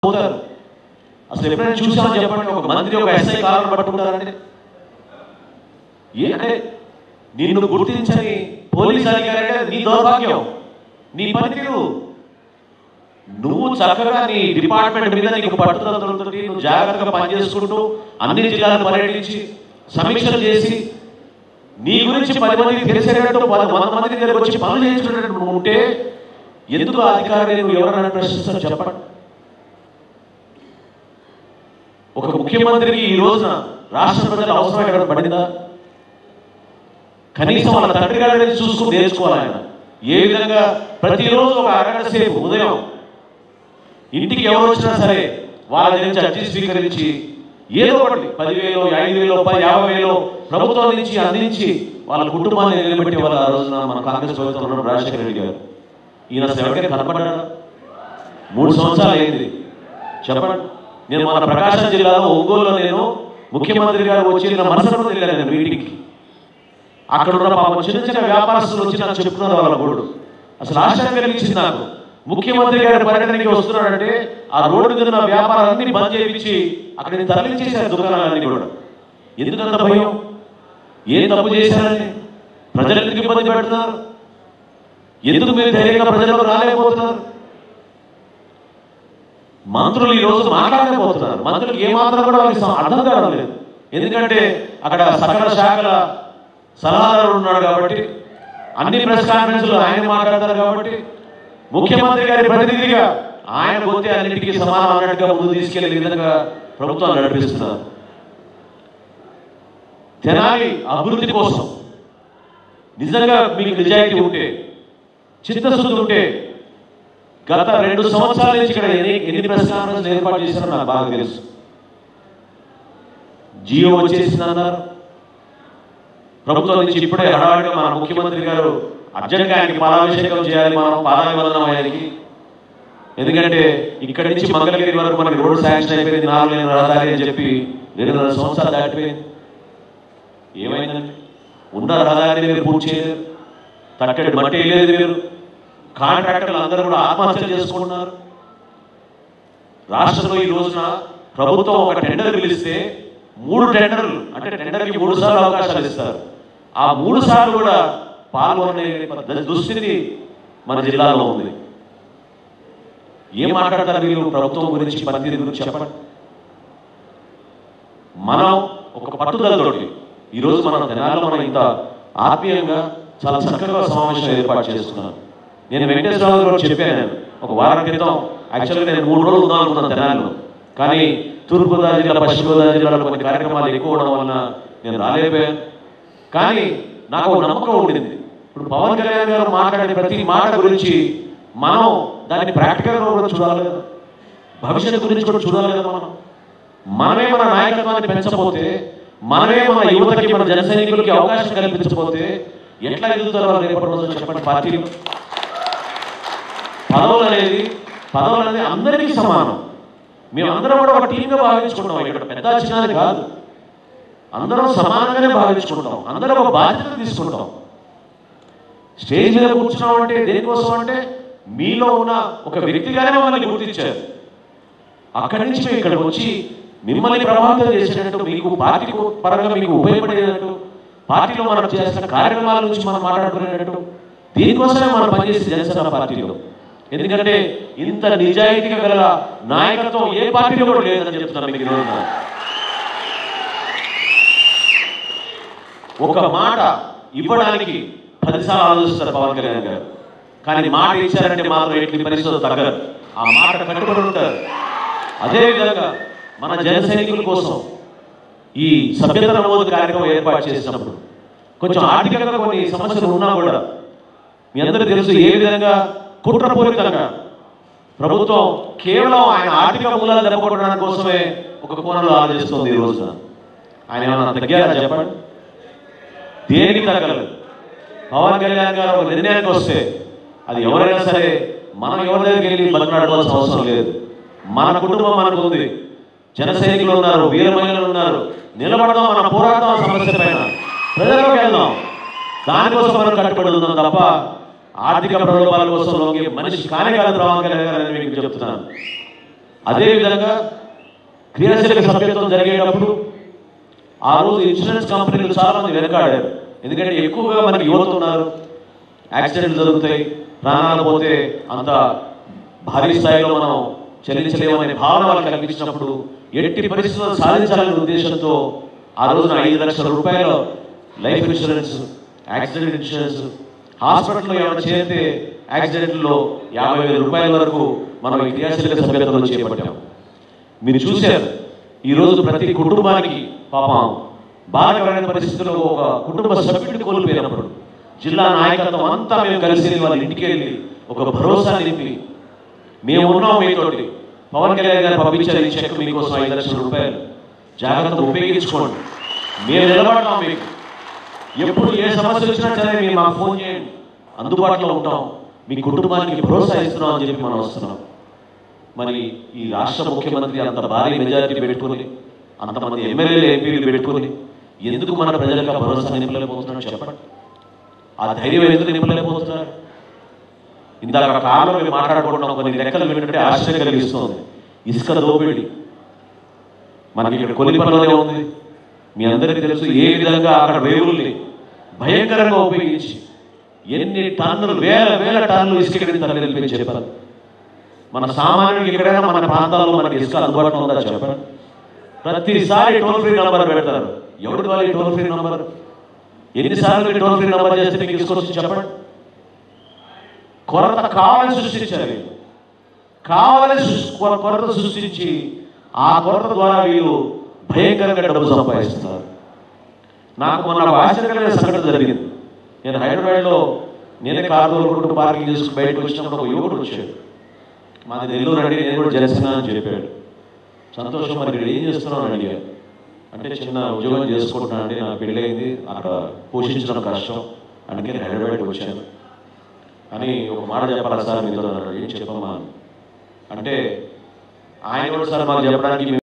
పోతారు అసలు ఎప్పుడైనా చూసామని చెప్పండి ఒక మంత్రి ఒక ఎస్ఐ కాలం పట్టుకుంటారంటే ఏ అంటే నిన్ను గుర్తించని పోలీస్ అధికారి అంటే నీ దౌర్భాగ్యం నీ పనితీరు నువ్వు చక్కగా నీ డిపార్ట్మెంట్ మీద నీకు పట్టుదలతో నువ్వు జాగ్రత్తగా పనిచేసుకుంటూ అన్ని జిల్లాలు పర్యటించి సమీక్షలు చేసి నీ గురించి పది మందికి తెలిసేటట్టు పది వంద మంది దగ్గరకు వచ్చి పనులు చేయించుకునేటట్టు నువ్వు ఉంటే ఎందుకు ఆ అధికారిని నువ్వు ఎవరైనా ప్రశ్నిస్తావు చెప్పండి ఒక ముఖ్యమంత్రికి ఈ రోజున రాష్ట్ర ప్రజల అవసరం ఎక్కడ పడిందా కనీసం వాళ్ళ తండ్రి గారిని చూసుకుని నేర్చుకోవాలి ఆయన ఏ విధంగా ప్రతిరోజు ఒక అరగంట సేపు ఉదయం ఇంటికి ఎవరు వచ్చినా సరే వాళ్ళ నుంచి అర్జీ స్వీకరించి ఏదో ఒకటి పదివేలు ఐదు వేలు పది యాభై వేలు ప్రభుత్వం నుంచి అందించి వాళ్ళ కుటుంబాన్ని నిలబెట్టి వాళ్ళ ఆ రోజున మన కాంగ్రెస్ ప్రభుత్వం ఉన్న రాజశేఖర రెడ్డి గారు ఈయన అసలు ఎవరికైనా కనపడ్డా మూడు సంవత్సరాలు అయింది చెప్పండి నేను మన ప్రకాశం జిల్లాలో ఒంగోలులో నేను ముఖ్యమంత్రి గారు వచ్చి నా మనసులో వెళ్ళాను నేను మీటింగ్కి అక్కడ ఉన్న పాపం చిన్న చిన్న వ్యాపారస్తులు వచ్చి నాకు చెప్తున్నారు వాళ్ళ గోడు అసలు ఆశ్చర్యం కలిగించింది నాకు ముఖ్యమంత్రి గారి పర్యటనకి వస్తున్నాడంటే ఆ రోడ్డు మీద ఉన్న వ్యాపారాలన్నీ బంద్ చేయించి అక్కడికి తరలించేశారు దుకాణాలన్నీ కూడా ఎందుకంత భయం ఏం తప్పు చేశారని ప్రజలు ఎందుకు ఇబ్బంది పెడుతున్నారు ఎందుకు మీరు ధైర్యంగా ప్రజలకు రాలేకపోతున్నారు మంత్రులు ఈ రోజు మాట్లాడలేకపోతున్నారు మంత్రులకు ఏ మాత్రం కూడా వాళ్ళకి సం- అర్థం కావడం లేదు ఎందుకంటే అక్కడ సకల శాఖల సలహాదారు ఉన్నాడు కాబట్టి అన్ని ప్రెస్ కాన్ఫరెన్స్లో ఆయన మాట్లాడతారు కాబట్టి ముఖ్యమంత్రి గారి ప్రతినిధిగా ఆయన పోతే అన్నిటికీ సమానం అన్నట్టుగా ముందు తీసుకెళ్లే విధంగా ప్రభుత్వం నడిపిస్తున్నారు తెనాలి అభివృద్ధి కోసం నిజంగా మీకు నిజాయితీ ఉంటే చిత్తశుద్ధి ఉంటే గత రెండు సంవత్సరాల నుంచి ఇక్కడ ఎన్ని ఎన్ని ప్రెస్ కాన్ఫరెన్స్ ఏర్పాటు చేశారో నాకు బాగా తెలుసు జియో వచ్చేసింది అన్నారు ప్రభుత్వం నుంచి ఇప్పుడే హడావిడిగా మన ముఖ్యమంత్రి గారు అర్జెంట్గా ఆయనకి పాలాభిషేకం చేయాలి మనం పాదాభివందనం ఆయనకి ఎందుకంటే ఇక్కడి నుంచి మంగళగిరి వరకు మనకి రోడ్డు శాంక్షన్ అయిపోయింది నాలుగు లేని రహదారి అని చెప్పి రెండున్నర సంవత్సరాలు దాటిపోయింది ఏమైందండి ఉన్న రహదారిని మీరు పూర్తి చేయలేరు తట్టడి మట్టి లేదు మీరు కాంట్రాక్టర్లు అందరూ కూడా ఆత్మహత్యలు చేసుకుంటున్నారు రాష్ట్రంలో ఈ రోజున ప్రభుత్వం ఒక టెండర్ పిలిస్తే మూడు టెండర్లు అంటే టెండర్కి మూడు సార్లు అవకాశాలు ఇస్తారు ఆ మూడు సార్లు కూడా పాల్గొనే దుస్థితి మన జిల్లాలో ఉంది ఏం మాట్లాడతారు వీళ్ళు ప్రభుత్వం గురించి పనితీరు గురించి చెప్పండి మనం ఒక పట్టుదలతోటి ఈరోజు మనం తెనాలిలో మనం ఇంత ఆత్మీయంగా చాలా చక్కగా సమావేశం ఏర్పాటు చేస్తున్నాను నేను వెంకటేశ్వరరావు గారు చెప్పాను నేను ఒక వారం క్రితం యాక్చువల్గా నేను మూడు రోజులు ఉందాం అనుకున్నాను తెనాలిలో కానీ తూర్పుగోదావరి జిల్లా పశ్చిమ గోదావరి జిల్లాలో కొన్ని కార్యక్రమాలు ఎక్కువ అవడం వలన నేను రాలేకపోయాను కానీ నాకు ఒక నమ్మకం ఉండింది ఇప్పుడు పవన్ కళ్యాణ్ గారు మాట్లాడే ప్రతి మాట గురించి మనం దాన్ని ప్రాక్టికల్గా కూడా చూడాలి కదా భవిష్యత్తు గురించి కూడా చూడాలి కదా మనం మనమే మన నాయకత్వాన్ని పెంచకపోతే మనమే మన యువతకి మన జన సైనికులకి అవకాశం కల్పించకపోతే ఎట్లా ఎదుగుతారో రేపటి రోజు చెప్పండి పార్టీలు పదవులు అనేది పదవులు అనేది అందరికీ సమానం మేము అందరం కూడా ఒక టీంగా భావించుకుంటాం ఇక్కడ పెద్ద చిన్నది కాదు అందరం సమానంగానే భావించుకుంటాం అందరం ఒక బాధ్యత తీసుకుంటాం స్టేజ్ మీద కూర్చున్నాం అంటే దేనికోసం అంటే మీలో ఉన్న ఒక వ్యక్తిగానే మమ్మల్ని గుర్తించారు అక్కడి నుంచి మేము ఇక్కడికి వచ్చి మిమ్మల్ని ప్రభావితం చేసేటట్టు మీకు పార్టీ పరంగా మీకు ఉపయోగపడేటట్టు పార్టీలో మనం చేసిన కార్యక్రమాల నుంచి మనం మాట్లాడుకునేటట్టు దీనికోసమే మనం పనిచేసి జనసేన పార్టీలో ఎందుకంటే ఇంత నిజాయితీగా గల నాయకత్వం ఏ పార్టీలో కూడా లేదని చెప్తున్నాను మీకు ఈరోజు ఒక మాట ఇవ్వడానికి పదిసార్లు ఆలోచిస్తారు పవన్ కళ్యాణ్ గారు కానీ మాట ఇచ్చారంటే మాత్రం ఎట్టి పరిస్థితులు తగ్గరు ఆ మాట కట్టుబడి ఉంటారు అదేవిధంగా మన జన సైనికుల కోసం ఈ సభ్యత నమోదు కార్యక్రమం ఏర్పాటు చేసినప్పుడు కొంచెం ఆర్థికంగా కొన్ని సమస్యలు ఉన్నా కూడా మీ అందరికీ తెలుసు ఏ విధంగా కుట్రపూరితంగా ప్రభుత్వం కేవలం ఆయన ఆర్థిక మూలాలు దెబ్బకొట్టడానికి కోసమే ఒక కోణంలో ఆలోచిస్తుంది ఈ రోజున ఆయన ఏమన్నా తగ్గారా చెప్పండి దేనికి తగ్గలేదు పవన్ కళ్యాణ్ గారు ఒక నిర్ణయానికి వస్తే అది ఎవరైనా సరే మనం ఎవరి దగ్గరికి వెళ్ళి బతిలాడుకోవాల్సిన అవసరం లేదు మన కుటుంబం మనకు ఉంది జన సైనికులు ఉన్నారు వీర మహిళలు ఉన్నారు నిలబడదాం మన పోరాటం ఆ సమస్య పైన ప్రజల్లోకి వెళ్దాం దానికోసం మనం కట్టుబడి ఉందాం తప్ప ఆర్థిక ప్రలోభాల కోసం లొంగే మనిషి కానే కాదు పవన్ కళ్యాణ్ గారు అని మీకు చెప్తున్నాను అదేవిధంగా క్రియాశీలక సభ్యత్వం జరిగేటప్పుడు ఆ రోజు ఇన్సూరెన్స్ కంపెనీలు చాలా మంది వెనకాడారు ఎందుకంటే ఎక్కువగా మనకి యువత ఉన్నారు యాక్సిడెంట్లు జరుగుతాయి ప్రాణాలు పోతే అంత భారీ స్థాయిలో మనం చెల్లించలేమనే భావన వాళ్ళకి కల్పించినప్పుడు ఎట్టి పరిస్థితుల్లో సాధించాలనే ఉద్దేశంతో ఆ రోజున ఐదు లక్షల రూపాయల లైఫ్ ఇన్సూరెన్స్ యాక్సిడెంట్ ఇన్సూరెన్స్ హాస్పిటల్లో ఏమైనా చేరితే యాక్సిడెంట్లో యాభై వేల రూపాయల వరకు మనం ఈ క్రియాశీలక సభ్యత్వంలో చేపట్టాం మీరు చూశారు ఈరోజు ప్రతి కుటుంబానికి పాపం బాధకరమైన పరిస్థితుల్లో ఒక కుటుంబ సభ్యుడిని కోల్పోయినప్పుడు జిల్లా నాయకత్వం అంతా మేము కలిసి వాళ్ళ ఇంటికి వెళ్ళి ఒక భరోసా నింపి మేము ఉన్నాం మీతోటి పవన్ కళ్యాణ్ గారు పంపించారు ఈ చెక్ మీకోసం ఐదు లక్షల రూపాయలు జాగ్రత్తగా ఉపయోగించుకోండి మేము నిలబడతాం మీకు ఎప్పుడు ఏ సమస్య వచ్చినా సరే మీరు మాకు ఫోన్ చేయండి అందుబాటులో ఉంటాం మీ కుటుంబానికి భరోసా ఇస్తున్నాం అని చెప్పి మనం వస్తున్నాం మరి ఈ రాష్ట్ర ముఖ్యమంత్రి అంత భారీ మెజారిటీ పెట్టుకుని అంతమంది ఎమ్మెల్యేలు ఎంపీలు పెట్టుకుని ఎందుకు మన ప్రజలకు ఆ భరోసా నింపలేకపోతున్నాడు చెప్పండి ఆ ధైర్యం ఎందుకు నింపలేకపోతున్నారు ఇందాక కాలంలో మేము మాట్లాడుకుంటున్నాం కొన్ని లెక్కలు వింటుంటే ఆశ్చర్యం కలిగిస్తుంది ఇసుక దోపిడి మనకి ఇక్కడ కొలిపల్లోనే ఉంది మీ అందరికీ తెలుసు ఏ విధంగా అక్కడ రేవుల్ని భయంకరంగా ఉపయోగించి ఎన్ని టన్నులు వేల వేల టన్నులు ఇసుక ఇక్కడికి తరలి నిలిపి చెప్పారు మన సామాన్యుడికి ఎక్కడైనా మన ప్రాంతాల్లో మనకి ఇసుక అందుబాటులో ఉందా చెప్పండి ప్రతిసారి టోల్ ఫ్రీ నంబర్ పెడతారు ఎవరికి వాళ్ళు టోల్ ఫ్రీ నంబర్ ఎన్నిసార్లు మీరు టోల్ ఫ్రీ నంబర్ చేస్తే మీకు ఇసుక వచ్చి చెప్పండి కొరత కావాలని సృష్టించారు వీళ్ళు కావాలని సృష్టి- కొర- కొరత సృష్టించి ఆ కొరత ద్వారా వీళ్ళు భయంకరంగా డబ్బు సంపాదిస్తున్నారు నాకు మొన్న ఒక ఆశ్చర్యకరమైన సంఘటన జరిగింది నేను హైదరాబాద్లో నేనే కారు తోలుకుంటూ పార్కింగ్ చేసుకుని బయటకు వచ్చినప్పుడు ఒక యువకుడు వచ్చాడు మాది నెల్లూరు అండి నేను కూడా జనసేన అని చెప్పాడు సంతోషం మరి ఇక్కడ ఏం చేస్తున్నావు అని అడిగాడు అంటే చిన్న ఉద్యోగం చేసుకుంటున్నానండి నాకు పెళ్ళయింది అక్కడ పోషించడం కష్టం అందుకే నేను హైదరాబాద్కి వచ్చాను అని ఒక మాట చెప్పాలా సార్ మీతో అన్నాడు ఏం చెప్పమ్మా అని. అంటే ఆయన కూడా సార్ మాకు చెప్పడానికి